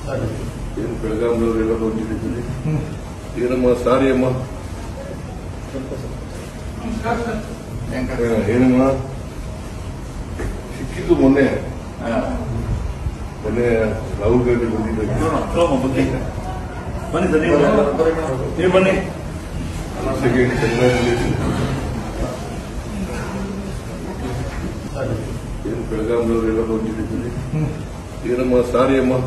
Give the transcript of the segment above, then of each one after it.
ಏನು ಬೆಳಗಾಂನವರೆಲ್ಲ ಬಂದಿದ್ದೀರಿ ಏನಮ್ಮ ಸಾರಿ ಅಮ್ಮ ಏನಮ್ಮ ಸಿಕ್ಕಿದ್ದು ಮೊನ್ನೆ ಮೊನ್ನೆ ರಾಹುಲ್ ಗಾಂಧಿ ಬಂದಿದ್ದಾಗ ಬನ್ನಿ ಸರ್ ನೀವು ನೀವು ಬನ್ನಿ ಸೆಕೆಂಡ್ ಕಂಗ್ರಾಚುಲೇಷನ್ ಏನು ಬೆಳಗಾಂನವರೆಲ್ಲ ಬಂದಿದ್ದೀರಿ ಏನಮ್ಮ ಸಾರಿ ಅಮ್ಮ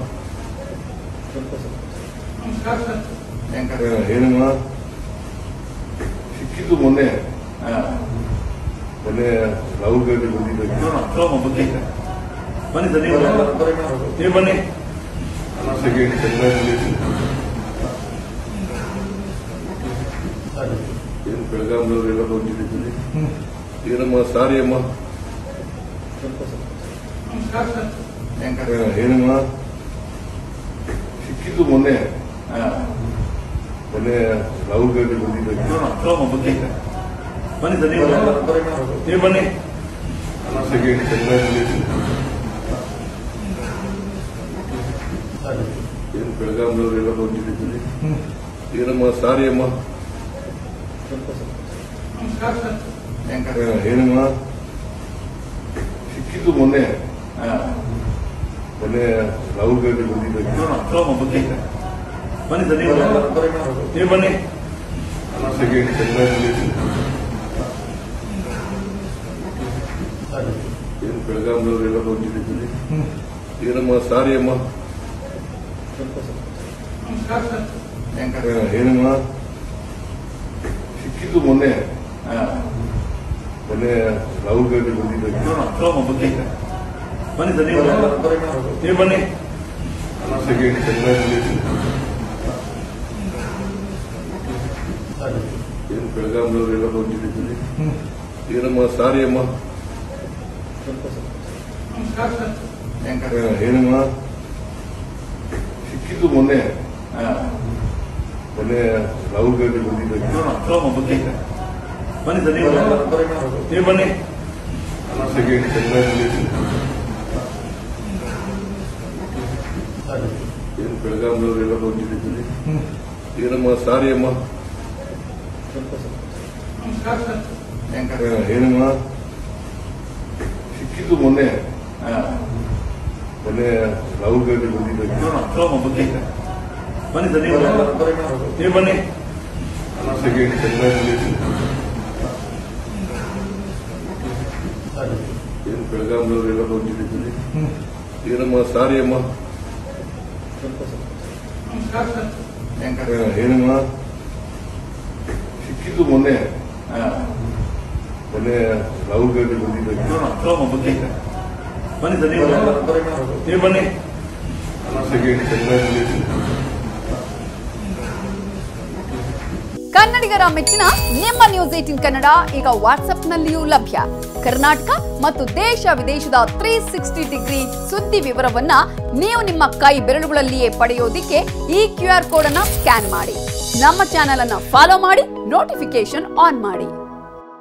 ಏನಮ್ಮ ಸಿಕ್ಕಿದ್ದು ಮೊನ್ನೆ ಮೊನ್ನೆ ರಾಹುಲ್ ಗಾಂಧಿ ಬಂದಿದ್ದಾಗ ಬನ್ನಿ ಸರ್ ನೀವು ನೀವು ಬನ್ನಿ ಸೆಕೆಂಡ್ ಕಂಗ್ರಾಚುಲೇಷನ್ ಏನು ಬೆಳಗಾಂನವರೆಲ್ಲ ಬಂದಿದ್ದೀರಿ ಏನಮ್ಮ ಸಾರಿ ಅಮ್ಮ ಏನಮ್ಮ ಸಿಕ್ಕಿದ್ದು ಮೊನ್ನೆ ಮೊನ್ನೆ ರಾಹುಲ್ ಗಾಂಧಿ ಬಂದಿದ್ದಾಗ ಬನ್ನಿ ಸರ್ ನೀವು ನೀವು ಬನ್ನಿ ಸೆಕೆಂಡ್ ಕಂಗ್ರಾಚುಲೇಷನ್ ಏನು ಬೆಳಗಾಂನವರೆಲ್ಲ ಬಂದಿದ್ದೀರಿ ಏನಮ್ಮ ಸಾರಿ ಅಮ್ಮ ಏನಮ್ಮ ಸಿಕ್ಕಿದ್ದು ಮೊನ್ನೆ ಮೊನ್ನೆ ರಾಹುಲ್ ಗಾಂಧಿ ಬಂದಿದ್ದಾಗ ಬನ್ನಿ ಸರ್ ನೀವು ನೀವು ಬನ್ನಿ ಸೆಕೆಂಡ್ ಕಂಗ್ರಾಚುಲೇಷನ್ ಏನು ಬೆಳಗಾಂನವರೆಲ್ಲ ಬಂದಿದ್ದೀರಿ ಏನಮ್ಮ ಸಾರಿ ಅಮ್ಮ ಏನಮ್ಮ ಸಿಕ್ಕಿದ್ದು ಮೊನ್ನೆ ಮೊನ್ನೆ ರಾಹುಲ್ ಗಾಂಧಿ ಬಂದಿದ್ದಾಗ ಬನ್ನಿ ಸರ್ ನೀವು ನೀವು ಬನ್ನಿ ಸೆಕೆಂಡ್ ಕಂಗ್ರಾಚುಲೇಷನ್ ಏನು ಬೆಳಗಾಂನವರೆಲ್ಲ ಬಂದಿದ್ದೀರಿ ಏನಮ್ಮ ಸಾರಿ ಅಮ್ಮ ಏನಮ್ಮ ಸಿಕ್ಕಿದ್ದು ಮೊನ್ನೆ ಮೊನ್ನೆ ರಾಹುಲ್ ಗಾಂಧಿ ಬಂದಿದ್ದಾಗ ಬನ್ನಿ ಸರ್ ನೀವು ನೀವು ಬನ್ನಿ ಸೆಕೆಂಡ್ ಕಂಗ್ರಾಚುಲೇಷನ್ ಏನು ಬೆಳಗಾಂನವರೆಲ್ಲ ಬಂದಿದ್ದೀರಿ ಏನಮ್ಮ ಸಾರಿ ಅಮ್ಮ ಏನಮ್ಮ ಸಿಕ್ಕಿದ್ದು ಮೊನ್ನೆ ಮೊನ್ನೆ ರಾಹುಲ್ ಗಾಂಧಿ ಬಂದಿದ್ದಾಗ ಬನ್ನಿ ಸರ್ ನೀವು ನೀವು ಬನ್ನಿ ಸೆಕೆಂಡ್ ಕಂಗ್ರಾಚುಲೇಷನ್ ಏನು ಬೆಳಗಾಂನವರೆಲ್ಲ ಬಂದಿದ್ದೀರಿ ಏನಮ್ಮ ಸಾರಿ ಅಮ್ಮ ಏನಮ್ಮ ಸಿಕ್ಕಿದ್ದು ಮೊನ್ನೆ ಮೊನ್ನೆ ರಾಹುಲ್ ಗಾಂಧಿ ಬಂದಿದ್ದಾಗ ಬನ್ನಿ ಸರ್ ನೀವು ನೀವು ಬನ್ನಿ ಸೆಕೆಂಡ್ ಕಂಗ್ರಾಚುಲೇಷನ್ ಕನ್ನಡಿಗರ ಮೆಚ್ಚಿನ ನಿಮ್ಮ ನ್ಯೂಸ್ ಏಟಿನ್ ಕನ್ನಡ ಈಗ ವಾಟ್ಸ್ಆಪ್ನಲ್ಲಿಯೂ ಲಭ್ಯ ಕರ್ನಾಟಕ ಮತ್ತು ದೇಶ ವಿದೇಶದ ತ್ರೀ ಸಿಕ್ಸ್ಟಿ ಡಿಗ್ರಿ ಸುದ್ದಿ ವಿವರವನ್ನ ನೀವು ನಿಮ್ಮ ಕೈ ಬೆರಳುಗಳಲ್ಲಿಯೇ ಪಡೆಯೋದಿಕ್ಕೆ ಈ ಕ್ಯೂ ಆರ್ ಕೋಡ್ ಅನ್ನ ಸ್ಕ್ಯಾನ್ ಮಾಡಿ ನಮ್ಮ ಚಾನೆಲ್ ಅನ್ನ ಫಾಲೋ ಮಾಡಿ ನೋಟಿಫಿಕೇಶನ್ ಆನ್ ಮಾಡಿ